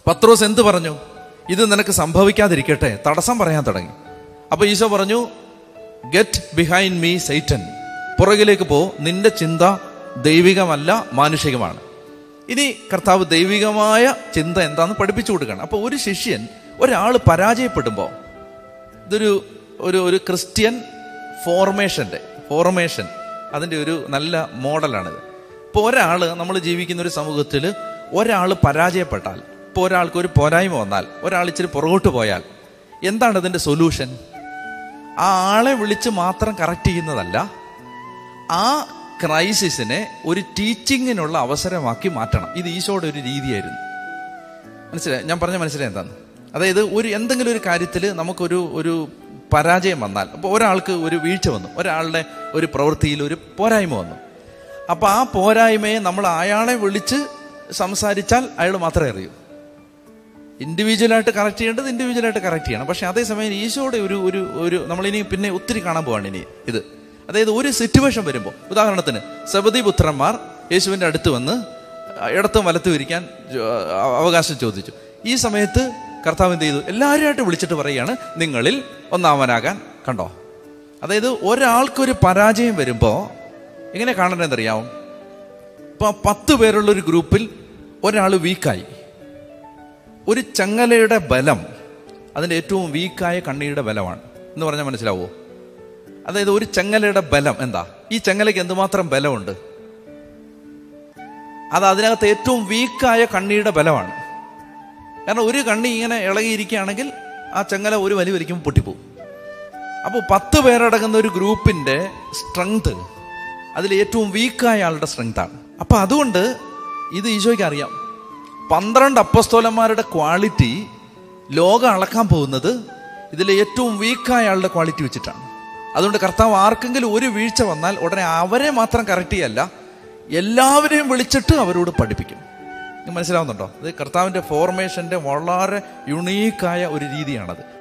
പത്രോസ് എന്ത് പറഞ്ഞു ഇത് നിനക്ക് സംഭവിക്കാതിരിക്കട്ടെ തടസ്സം പറയാൻ തുടങ്ങി അപ്പൊ ഈശോ പറഞ്ഞു ഗെറ്റ് ബിഹൈൻഡ് മീ സൈറ്റൻ പുറകിലേക്ക് പോ നിന്റെ ചിന്ത ദൈവികമല്ല മാനുഷികമാണ് ഇനി കർത്താവ് ദൈവികമായ ചിന്ത എന്താന്ന് പഠിപ്പിച്ചു കൊടുക്കണം അപ്പൊ ഒരു ശിഷ്യൻ ഒരാൾ പരാജയപ്പെടുമ്പോൾ ഇതൊരു ഒരു ഒരു ക്രിസ്ത്യൻ ഫോർമേഷൻ്റെ ഫോർമേഷൻ അതിൻ്റെ ഒരു നല്ല മോഡലാണിത് ഇപ്പോൾ ഒരാൾ നമ്മൾ ജീവിക്കുന്ന ഒരു സമൂഹത്തിൽ ഒരാൾ പരാജയപ്പെട്ടാൽ ഇപ്പോൾ ഒരാൾക്ക് ഒരു പോരായ്മ വന്നാൽ ഒരാൾ ഇച്ചിരി പുറകോട്ട് പോയാൽ എന്താണ് അതിൻ്റെ സൊല്യൂഷൻ ആ ആളെ വിളിച്ച് മാത്രം കറക്റ്റ് ചെയ്യുന്നതല്ല ആ ക്രൈസിസിനെ ഒരു ടീച്ചിങ്ങിനുള്ള അവസരമാക്കി മാറ്റണം ഇത് ഈശോയുടെ ഒരു രീതിയായിരുന്നു മനസ്സിലായി ഞാൻ പറഞ്ഞ മനസ്സിലായി എന്താണ് അതായത് ഒരു എന്തെങ്കിലും ഒരു കാര്യത്തിൽ നമുക്കൊരു ഒരു പരാജയം വന്നാൽ അപ്പോൾ ഒരാൾക്ക് ഒരു വീഴ്ച വന്നു ഒരാളുടെ ഒരു പ്രവൃത്തിയിൽ ഒരു പോരായ്മ വന്നു അപ്പോൾ ആ പോരായ്മയെ നമ്മൾ അയാളെ വിളിച്ച് സംസാരിച്ചാൽ അയാൾ മാത്രമേ അറിയൂ ഇൻഡിവിജ്വലായിട്ട് കറക്റ്റ് ചെയ്യേണ്ടത് ഇൻഡിവിജ്വലായിട്ട് കറക്റ്റ് ചെയ്യണം പക്ഷേ അതേസമയം ഈശോയുടെ ഒരു ഒരു ഒരു നമ്മളിനി പിന്നെ ഒത്തിരി കാണാൻ പോവാണ് ഇനി ഇത് അതായത് ഒരു സിറ്റുവേഷൻ വരുമ്പോൾ ഉദാഹരണത്തിന് സബദി പുത്രന്മാർ യേശുവിൻ്റെ അടുത്ത് വന്ന് ഇടത്തും വലത്തും ഇരിക്കാൻ ജോ- അവകാശം ചോദിച്ചു ഈ സമയത്ത് കർത്താവ് എന്ത് ചെയ്തു എല്ലാവരുമായിട്ട് വിളിച്ചിട്ട് പറയുകയാണ് നിങ്ങളിൽ ഒന്നാമനാകാൻ കണ്ടോ അതായത് ഒരാൾക്കൊരു പരാജയം വരുമ്പോൾ എങ്ങനെ കാണണമെന്നറിയാമോ ഇപ്പൊ പത്ത് പേരുള്ള ഒരു ഗ്രൂപ്പിൽ ഒരാൾ വീക്കായി ഒരു ചങ്ങലയുടെ ബലം അതിൻ്റെ ഏറ്റവും വീക്കായ കണ്ണിയുടെ ബലമാണ് എന്ന് പറഞ്ഞാൽ മനസ്സിലാവോ അതായത് ഒരു ചങ്ങലയുടെ ബലം എന്താ ഈ ചങ്ങലയ്ക്ക് എന്തുമാത്രം ബലമുണ്ട് അത് അതിനകത്ത് ഏറ്റവും വീക്കായ കണ്ണിയുടെ ബലമാണ് കാരണം ഒരു കണ്ണി ഇങ്ങനെ ഇളകിയിരിക്കുകയാണെങ്കിൽ ആ ചങ്ങല ഒരു വലി വലിക്കുമ്പോൾ പൊട്ടിപ്പോവും അപ്പോൾ പത്ത് പേരടങ്ങുന്ന ഒരു ഗ്രൂപ്പിന്റെ സ്ട്രെങ്ത് അതിൽ ഏറ്റവും വീക്കായ ആളുടെ സ്ട്രെങ്ത് ആണ് അപ്പൊ അതുകൊണ്ട് ഇത് ഈശോയ്ക്ക് അറിയാം പന്ത്രണ്ട് അപ്പസ്തോലന്മാരുടെ ക്വാളിറ്റി ലോകം അളക്കാൻ പോകുന്നത് ഇതിലെ ഏറ്റവും വീക്കായ ആളുടെ ക്വാളിറ്റി വെച്ചിട്ടാണ് അതുകൊണ്ട് കർത്താവ് ആർക്കെങ്കിലും ഒരു വീഴ്ച വന്നാൽ ഉടനെ അവരെ മാത്രം കറക്റ്റ് ചെയ്യല്ല എല്ലാവരെയും വിളിച്ചിട്ട് അവരോട് പഠിപ്പിക്കും ഇത് മനസ്സിലാവുന്നുണ്ടോ ഇത് കർത്താവിൻ്റെ ഫോർമേഷൻ്റെ വളരെ യുണീക്കായ ഒരു രീതിയാണത്